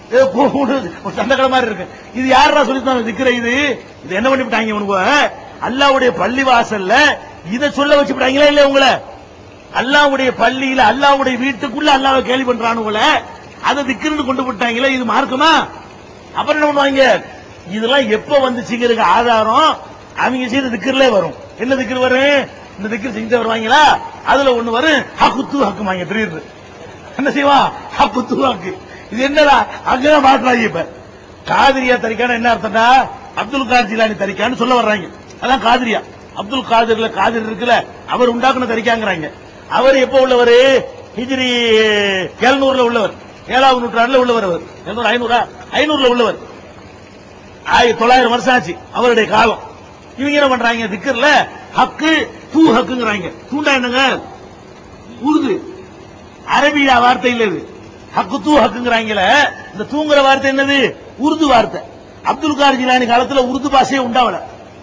ஏதோ கூடு ஒரு சந்தக்கடை மாதிரி இருக்கு இது யாரா சொல்லி தான் திக்கிற இது இது என்ன பண்ணிவிட்டாங்க உனக்கு அல்லாவுடைய பள்ளி வாசல்ல இதை சொல்ல வச்சுட்டாங்களா இல்ல உங்களை அல்லாவுடைய பள்ளியில அல்லாவுடைய வீட்டுக்குள்ள அல்லாவை கேள்வி பண்றானுங்கள அதை திக்கிருந்து கொண்டு விட்டாங்களே இது மார்க்குமா அப்புறம் என்ன பண்ணுவாங்க இதெல்லாம் எப்ப வந்துச்சுங்கிறதுக்கு ஆதாரம் அவங்க செய்த திக்கர்லே வரும் என்ன திக்கர் வரும் இந்த திக்கர் செஞ்சு வருவாங்களா அதுல ஒண்ணு வரும் ஹக்குத்து ஹக்குமாங்க திடீர்னு என்ன செய்வான் ஹக்குத்து ஹக்கு இது என்னடா அங்கதான் மாட்டுறாங்க இப்ப காதிரியா தரிக்கான என்ன அர்த்தம்டா அப்துல் கார் ஜிலானி தரிக்கான்னு சொல்ல வர்றாங்க அதான் காதிரியா அப்துல் காதிர்ல காதிர் இருக்குல்ல அவர் உண்டாக்குன தரிக்காங்கிறாங்க அவர் எப்ப உள்ளவர் ஹிஜ்ரி எழுநூறுல உள்ளவர் ஏழாவது நூற்றாண்டுல உள்ளவர் அவர் எழுநூறு ஐநூறா ஐநூறுல உள்ளவர் ஆயிரத்தி தொள்ளாயிரம் வருஷம் ஆச்சு அவருடைய காலம் இவங்க என்ன பண்றாங்க திக்கர்ல ஹக்கு தூ ஹக்குங்கிறாங்க தூண்டா என்னங்க உருது அரபியா வார்த்தை இல்ல இது ஹக்கு தூ ஹக்குங்கிறாங்கல இந்த தூங்குற வார்த்தை என்னது உருது வார்த்தை அப்துல் கார் ஜிலானி காலத்துல உருது பாஷையே உண்டாவல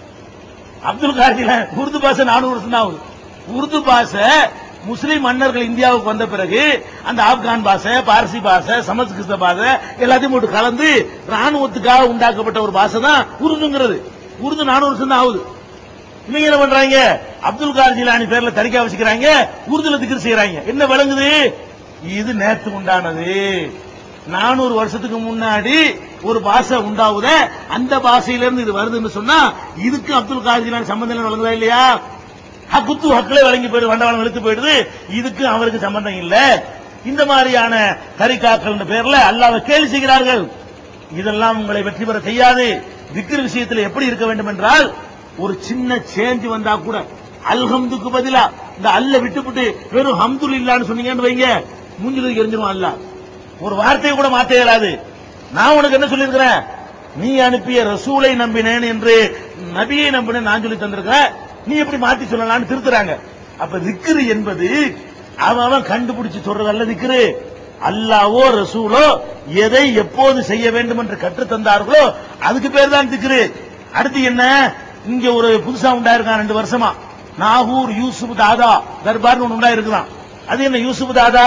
அப்துல் கார் ஜிலானி உருது பாஷை நானூறு வருஷம் தான் ஆகுது உருது பாஷை முஸ்லிம் மன்னர்கள் இந்தியாவுக்கு வந்த பிறகு அந்த ஆப்கான் பாஷை பார்சி பாஷை சமஸ்கிருத பாஷை எல்லாத்தையும் போட்டு கலந்து ராணுவத்துக்காக உண்டாக்கப்பட்ட ஒரு பாஷை தான் உருதுங்கிறது உருது நானூறு வருஷம் தான் ஆகுது இவங்க என்ன பண்றாங்க அப்துல் கார் ஜிலானி பேர்ல தறிக்கா வச்சுக்கிறாங்க உருதுல திக்ர் செய்யறாங்க என்ன விளங்குது இது நேத்து உண்டானது நானூறு வருஷத்துக்கு முன்னாடி ஒரு பாஷை உண்டாவுத அந்த பாஷையிலிருந்து இது வருதுன்னு சொன்னா இதுக்கு அப்துல் கார் ஜிலானி சம்பந்தம் இல்லைன்னு விளங்குதா இல்லையா ஹக்குத்து ஹக்கிலே வழங்கி போயிடு வண்டவாளம் இழுத்து போயிடுது இதுக்கு அவருக்கு சம்பந்தம் இல்ல இந்த மாதிரியான தரிகாக்கள் பேர்ல அல்லாஹ்வை கேலி செய்கிறார்கள் இதெல்லாம் உங்களை வெற்றி பெற செய்யாது திக்ர் விஷயத்தில் எப்படி இருக்க வேண்டும் என்றால் ஒரு சின்ன சேஞ்ச் வந்தா கூட அல்ஹம்துக்கு பதிலா இந்த அல்ல விட்டுப்புட்டு வெறும் ஹம்துல் இல்லான்னு சொன்னீங்கன்னு வைங்க மூஞ்சிலுக்கு எரிஞ்சிரும் அல்ல ஒரு வார்த்தையை கூட மாத்த இயலாது நான் உனக்கு என்ன சொல்லியிருக்கிறேன் நீ அனுப்பிய ரசூலை நம்பினேன் என்று நபியை நம்பினேன் நான் சொல்லி தந்திருக்கிறேன் நீ எப்படி மாத்தி சொல்லலாம்னு திருத்துறாங்க அப்ப திக்ரு என்பது அவன் அவன் கண்டுபிடிச்சு சொல்றதல்ல திக்ரு அல்லாவோ ரசூலோ எதை எப்போது செய்ய வேண்டும் என்று கற்றுத் தந்தார்களோ அதுக்கு பேர் தான் திக்ரு அடுத்து என்ன இங்க ஒரு புதுசா உண்டாயிருக்கான் ரெண்டு வருஷமா நாகூர் யூசுப் தாதா தர்பார்னு ஒண்ணு உண்டாயிருக்குதான் அது என்ன யூசுப் தாதா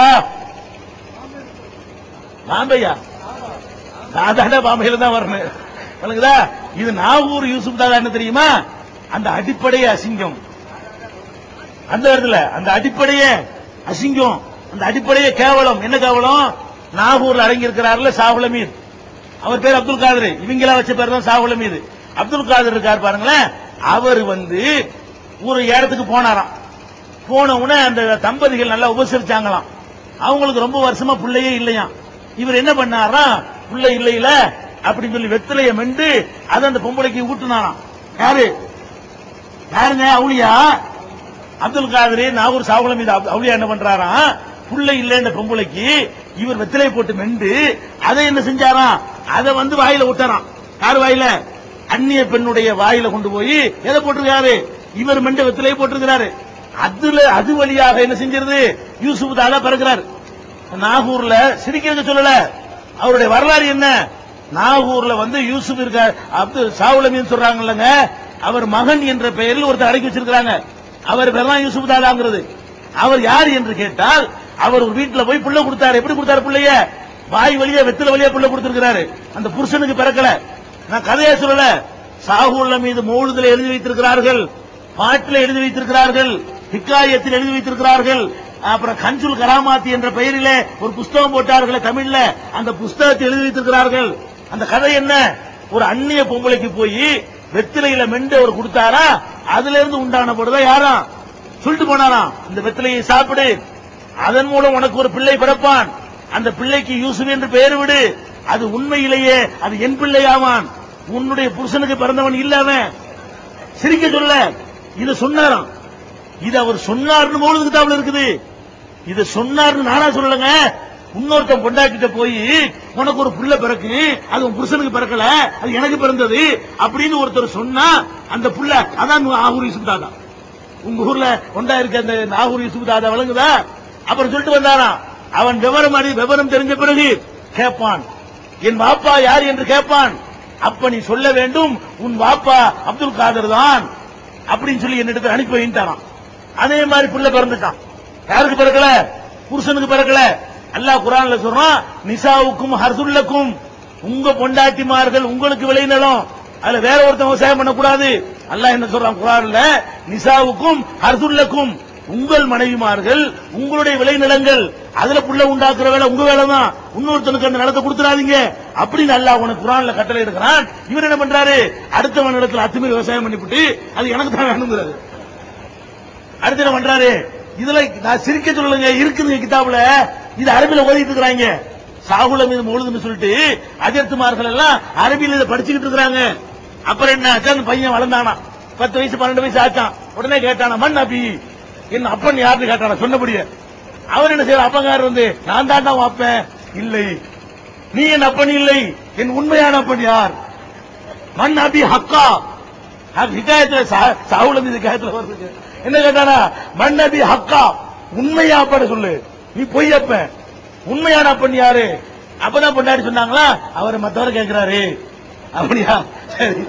பாம்பையா தாதாட பாம்பையில தான் வரணும் விளங்குதா இது நாகூர் யூசுப் தாதா என்ன தெரியுமா அந்த அடிப்படையே அசிங்கம் அந்த இடத்துல அந்த அடிப்படையே அசிங்கம் அந்த அடிப்படையே கேவலம் என்ன கேவலம் நாகூர்ல அடங்கி இருக்கிறார்ல சாகுல மீது அவர் பேர் அப்துல் காதர் இவங்களா வச்ச பேர் தான் சாகுல மீது அப்துல் காதர் இருக்கார் பாருங்களேன் அவர் வந்து ஒரு இடத்துக்கு போனாராம் போன உடனே அந்த தம்பதிகள் நல்லா உபசரிச்சாங்களாம் அவங்களுக்கு ரொம்ப வருஷமா பிள்ளையே இல்லையாம் இவர் என்ன பண்ணாராம் பிள்ளை இல்லையில அப்படின்னு சொல்லி வெத்திலைய மெண்டு அதை அந்த பொம்பளைக்கு ஊட்டுனாராம் யாரு யாருங்க அவுளியா அப்துல் காதரி நாகூர் சாகுலம் மீது அப்~ அவுளியா என்ன பண்றாராம் புள்ள இல்ல இந்த பொம்பளைக்கு இவர் வெத்திலை போட்டு மெண்டு அதை என்ன செஞ்சாராம் அதை வந்து வாயில விட்டாராம் யார் வாயில அந்நிய பெண்ணுடைய வாயில கொண்டு போய் எதை போட்டிருக்காரு இவர் மெண்ட வெத்திலையை போட்டிருக்கிறாரு அதுல அது வழியாக என்ன செஞ்சிருது யூசுப் தாதா பிறக்கிறார் நாகூர்ல சிரிக்கிறது சொல்லல அவருடைய வரலாறு என்ன நாகூர்ல வந்து யூசுப் இருக்க அப்துல் சாவுலமின்னு சொல்றாங்கல்லங்க அவர் மகன் என்ற பெயரில் ஒருத்தர் அடக்கி வச்சிருக்காங்க அவர் பேர் தான் யூசுப் தாதாங்கிறது அவர் யார் என்று கேட்டால் அவர் ஒரு வீட்டுல போய் புள்ள கொடுத்தாரு எப்படி கொடுத்தாரு பிள்ளைய வாய் வழியா வெத்தில வழியா புள்ள கொடுத்திருக்கிறாரு அந்த புருஷனுக்கு பிறக்கல நான் கதையா சொல்லல சாகுல்ல மீது மௌலுதில் எழுதி வைத்திருக்கிறார்கள் பாட்டில் எழுதி வைத்திருக்கிறார்கள் ஹிக்காயத்தில் எழுதி வைத்திருக்கிறார்கள் அப்புறம் கஞ்சுல் கராமாத்தி என்ற பெயரிலே ஒரு புஸ்தகம் போட்டார்களே தமிழ்ல அந்த புஸ்தகத்தை எழுதி வைத்திருக்கிறார்கள் அந்த கதை என்ன ஒரு அந்நிய பொம்பளைக்கு போய் வெத்திலையில மெண்டு அவர் கொடுத்தாரா அதுல இருந்து உண்டான பொழுதுதான் யாரா சொல்லிட்டு போனாராம் இந்த வெத்திலையை சாப்பிடு அதன் மூலம் உனக்கு ஒரு பிள்ளை பிறப்பான் அந்த பிள்ளைக்கு யூசுப் என்று பெயர் விடு அது உண்மையிலேயே அது என் பிள்ளையாவான் உன்னுடைய புருஷனுக்கு பிறந்தவன் இல்ல அவன் சிரிக்க சொல்ல இத சொன்னாராம் இது அவர் சொன்னார்னு போல கிதாபுல இருக்குது இது சொன்னார்னு நானா சொல்லலங்க இன்னொருத்தன் கொண்டாட்டிட்ட போய் உனக்கு ஒரு புள்ள பிறக்கு அது உன் புருஷனுக்கு பிறக்கல அது எனக்கு பிறந்தது அப்படின்னு ஒருத்தர் சொன்னா அந்த புள்ள அதான் நாகூர் யூசுப் தாதா உங்க ஊர்ல கொண்டா இருக்க அந்த நாகூர் யூசுப் தாதா விளங்குதா அப்புறம் சொல்லிட்டு வந்தாராம் அவன் விவரம் அறி விவரம் தெரிஞ்ச பிறகு கேட்பான் என் வாப்பா யார் என்று கேட்பான் அப்ப நீ சொல்ல வேண்டும் உன் வாப்பா அப்துல் காதர் தான் அப்படின்னு சொல்லி என்னிடத்தில் அனுப்பி வைத்தாராம் அதே மாதிரி புள்ள பிறந்துட்டான் யாருக்கு பிறக்கல புருஷனுக்கு பிறக்கல அல்லாஹ் குரான்ல சொல்றான் நிசாவுக்கும் ஹர்சுல்லக்கும் உங்க பொண்டாட்டிமார்கள் உங்களுக்கு விளைநிலம் அதுல வேற ஒருத்தன் விவசாயம் பண்ணக்கூடாது அல்லாஹ் என்ன சொல்றான் குரான்ல நிசாவுக்கும் ஹர்துல்லக்கும் உங்கள் மனைவிமார்கள் உங்களுடைய விளைநிலங்கள் அதுல புள்ள உண்டாக்குற வேலை உங்க வேலை தான் இன்னொருத்தனுக்கு அந்த நிலத்தை கொடுத்துறாதீங்க அப்படின்னு அல்லாஹ் உனக்கு குரான்ல கட்டளை எடுக்கிறான் இவர் என்ன பண்றாரு அடுத்தவன் நிலத்துல அத்துமீறி விவசாயம் பண்ணிவிட்டு அது எனக்கு தான் வேணுங்கிறாரு அடுத்து என்ன பண்றாரு இதுல நான் சிரிக்க சொல்லுங்க இருக்குதுங்க கிதாபுல இது அரபில ஓதிட்டு இருக்கிறாங்க சாகுல மீது முழுதுன்னு சொல்லிட்டு அஜர்த்துமார்கள் எல்லாம் அரபியில இதை படிச்சுக்கிட்டு இருக்கிறாங்க அப்புறம் என்ன ஆச்சு அந்த பையன் வளர்ந்தானா பத்து வயசு பன்னெண்டு வயசு ஆச்சான் உடனே கேட்டானா மண் அபி என்ன அப்பன் யாருன்னு கேட்டானா சொன்னபடியே அவர் என்ன செய்யற அப்பங்கார் வந்து நான் தாண்டா உன் அப்பன் இல்லை நீ என் அப்பன் இல்லை என் உண்மையான அப்பன் யார் மண் அபி ஹக்கா அது ஹிகாயத்துல சா- சாவுல இருந்து ஹிகாயத்துல வருது என்ன கேட்டானா மண் அபி ஹக்கா உண்மையா அப்பட சொல்லு நீ பொய் அப்ப உண்மையான அப்பன் யாரு அப்பதான் பொண்டாடி சொன்னாங்களா அவர் மத்தவர் கேட்கிறாரு அப்படியா சரி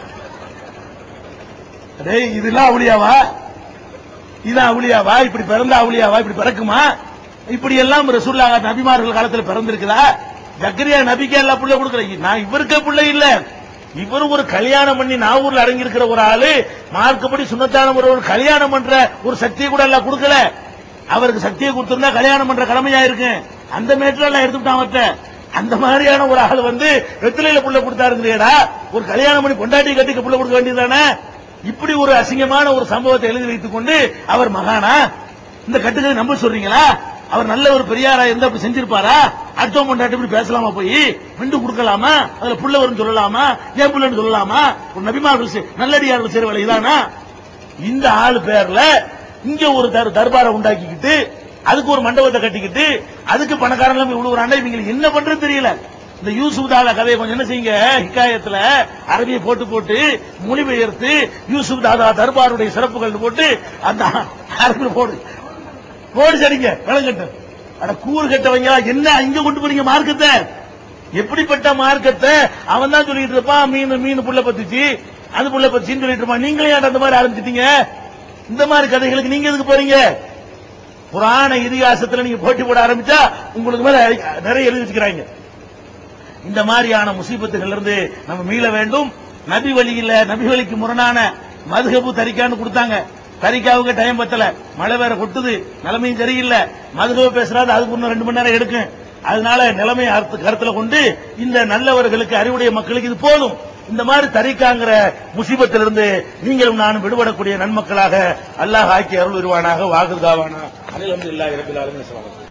டேய் இதெல்லாம் அவளியாவா இதான் அவளியாவா இப்படி பிறந்த அவளியாவா இப்படி பிறக்குமா இப்படி எல்லாம் ரசூல்லா நபிமார்கள் காலத்துல பிறந்திருக்குதா ஜக்கரியா நபிக்கே எல்லாம் புள்ள கொடுக்கல நான் இவருக்கே புள்ள இல்ல இவர் ஒரு கல்யாணம் பண்ணி நாகூர்ல அடங்கி இருக்கிற ஒரு ஆளு மார்க்கப்படி சுண்ணத்தான ஒரு ஒரு கல்யாணம் பண்ற ஒரு சக்தியை கூட எல்லாம் கொடுக்கல அவருக்கு சக்தியை கொடுத்திருந்தா கல்யாணம் பண்ற கடமையா இருக்கு அந்த மேட்ல எல்லாம் எடுத்துட்டான் அவர்ட்ட அந்த மாதிரியான ஒரு ஆள் வந்து வெத்திலையில புள்ள கொடுத்தாருங்கிறீடா ஒரு கல்யாணம் பண்ணி பொண்டாட்டி கட்டிக்க புள்ள கொடுக்க வேண்டியதானே இப்படி ஒரு அசிங்கமான ஒரு சம்பவத்தை எழுதி வைத்துக் கொண்டு அவர் மகானா இந்த கட்டுக்கதை நம்ப சொல்றீங்களா அவர் நல்ல ஒரு பெரியாரா இருந்தா அப்படி செஞ்சிருப்பாரா அடுத்தவங்க பொண்டாட்டி இப்படி பேசலாமா போய் மிண்டு கொடுக்கலாமா அதுல புள்ள வரும்னு சொல்லலாமா ஏன் புள்ளன்னு சொல்லலாமா ஒரு நபிமார்கள் செய்- நல்லடியார்கள் செய்ற வேலை இதானா இந்த ஆளு பேர்ல இங்க ஒரு தர்- தர்பாரை உண்டாக்கிக்கிட்டு அதுக்கு ஒரு மண்டபத்தை கட்டிக்கிட்டு அதுக்கு பணக்காரன் எல்லாம் விழுவுறாண்டா இவங்களுக்கு என்ன பண்றது தெரியல இந்த யூசுப் தாலா கதையை கொஞ்சம் என்ன செய்யுங்க ஹிக்காயத்துல அரபியை போட்டு போட்டு மொழிபெயர்த்து யூசுப் தாதா தர்பாருடைய சிறப்புகள் போட்டு அந்த அரபில் போடு போடு சரிங்க விளங்கட்டு அட கூறு கட்டவங்க என்ன இங்க கொண்டு போறீங்க மார்க்கத்தை எப்படிப்பட்ட மார்க்கத்தை அவன் தான் சொல்லிட்டு இருப்பான் மீன் மீன் புள்ள பத்துச்சு அது புள்ள பத்துச்சின்னு சொல்லிட்டு இருப்பான் நீங்களே ஏன்டா அந்த மாதிரி ஆரம்பிச்சிட்டீங்க இந்த மாதிரி கதைகளுக்கு நீங்க எதுக்கு போறீங்க புராண இதிகாசத்துல நீங்க போட்டி போட ஆரம்பிச்சா உங்களுக்கு மேல நிறைய எழுதி வச்சுக்கிறாங்க இந்த மாதிரியான முசீபத்துகள் இருந்து நம்ம மீள வேண்டும் நபி வழியில நபி வழிக்கு முரணான மதுகபு தரிக்கான்னு கொடுத்தாங்க தரிக்காவுக்கு டைம் பத்தல மழை வேற கொட்டுது நிலைமையும் சரியில்லை மதுகபு பேசுறாது அதுக்கு இன்னும் ரெண்டு மணி நேரம் எடுக்கும் அதனால நிலைமையை அர்த்த- கருத்துல கொண்டு இந்த நல்லவர்களுக்கு அறிவுடைய மக்களுக்கு இது போதும் இந்த மாதிரி தரிக்காங்கிற முசீபத்திலிருந்து நீங்களும் நானும் விடுபடக்கூடிய நன்மக்களாக அல்லாஹ் ஆக்கி அருள் வருவானாக வாகுதாவானா அனில் அல்ஹம்துலில்லாஹி ரப்பில் ஆலமீன்